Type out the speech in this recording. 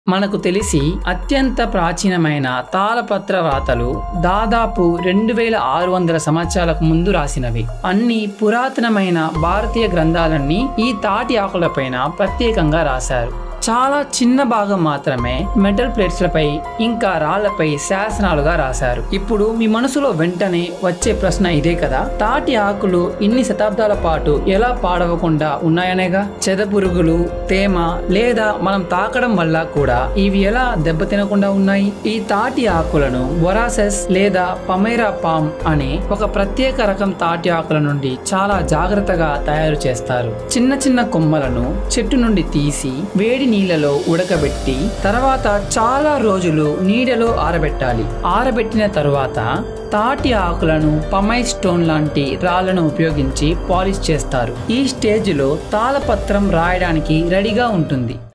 మనకు తెలిసి అత్యంత ప్రాచీనమైన తాళపత్ర వ్రాతలు దాదాపు రెండు వేల ఆరు వందల సంవత్సరాలకు ముందు రాసినవి అన్ని పురాతనమైన భారతీయ గ్రంథాలన్నీ ఈ తాటి ఆకులపైన ప్రత్యేకంగా రాశారు చాలా చిన్న భాగం మాత్రమే మెటల్ ప్లేట్స్లపై ఇంకా రాళ్లపై శాసనాలుగా రాశారు ఇప్పుడు మీ మనసులో వెంటనే వచ్చే ప్రశ్న ఇదే కదా తాటి ఆకులు ఇన్ని శతాబ్దాల పాటు ఎలా పాడవకుండా ఉన్నాయనేగా చెదపురుగులు తేమ లేదా మనం తాకడం వల్ల కూడా ఇవి ఎలా దెబ్బతినకుండా ఉన్నాయి ఈ తాటి ఆకులను వొరాసెస్ లేదా పమైరా పామ్ అనే ఒక ప్రత్యేక రకం తాటి ఆకుల నుండి చాలా జాగ్రత్తగా తయారు చేస్తారు చిన్న చిన్న కొమ్మలను చెట్టు నుండి తీసి వేడి నీళ్ళలో ఉడకబెట్టి తర్వాత చాలా రోజులు నీడలో ఆరబెట్టాలి ఆరబెట్టిన తరువాత తాటి ఆకులను పమై స్టోన్ లాంటి రాళ్లను ఉపయోగించి పాలిష్ చేస్తారు ఈ స్టేజ్లో తాళపత్రం రాయడానికి రెడీగా ఉంటుంది